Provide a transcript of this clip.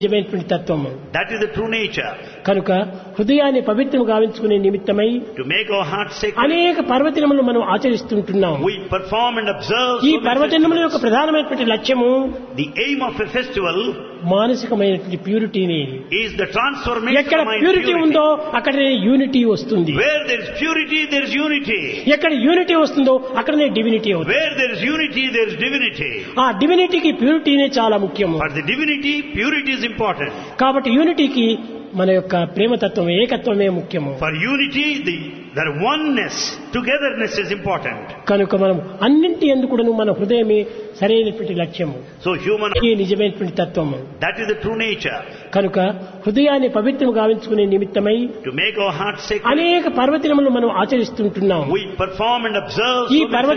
నిజమైనటువంటి తత్వము That is the true nature. కనుక హృదయాన్ని పవిత్రం గావించుకునే నిమిత్తమై To make our hearts sacred, అనేక పర్వదినములు మనం ఆచరిస్తుంటున్నాం we perform and observe ఈ so many పర్వదినముల యొక్క festivals. ప్రధానమైనటువంటి లక్ష్యము The aim of a festival మానసికమైనటువంటి ప్యూరిటీని is the transformation ఎక్కడ of mind ప్యూరిటీ purity. ఉందో అక్కడనే యూనిటీ వస్తుంది Where there is purity, there is unity. ఎక్కడ యూనిటీ వస్తుందో అక్కడనే డివినిటీ అవుతుంది Where there is unity, there is divinity. ఆ డివినిటీకి ప్యూరిటీనే చాలా ముఖ్యము For the divinity, purity is important. కాబట్టి యూనిటీకి మన యొక్క ప్రేమతత్వం ఏకత్వమే ముఖ్యము For unity, the, the oneness, togetherness is important. కనుక మనం అన్నింటి ఎందుకు మన హృదయమే సరైనటువంటి లక్ష్యము So human, ఈ నిజమైనటువంటి తత్వము that is the true nature. కనుక హృదయాన్ని పవిత్రం గావించుకునే నిమిత్తమై To make our hearts sacred, అనేక పర్వదినములు మనం ఆచరిస్తుంటున్నాం we perform and observe ఈ so many పర్వదిన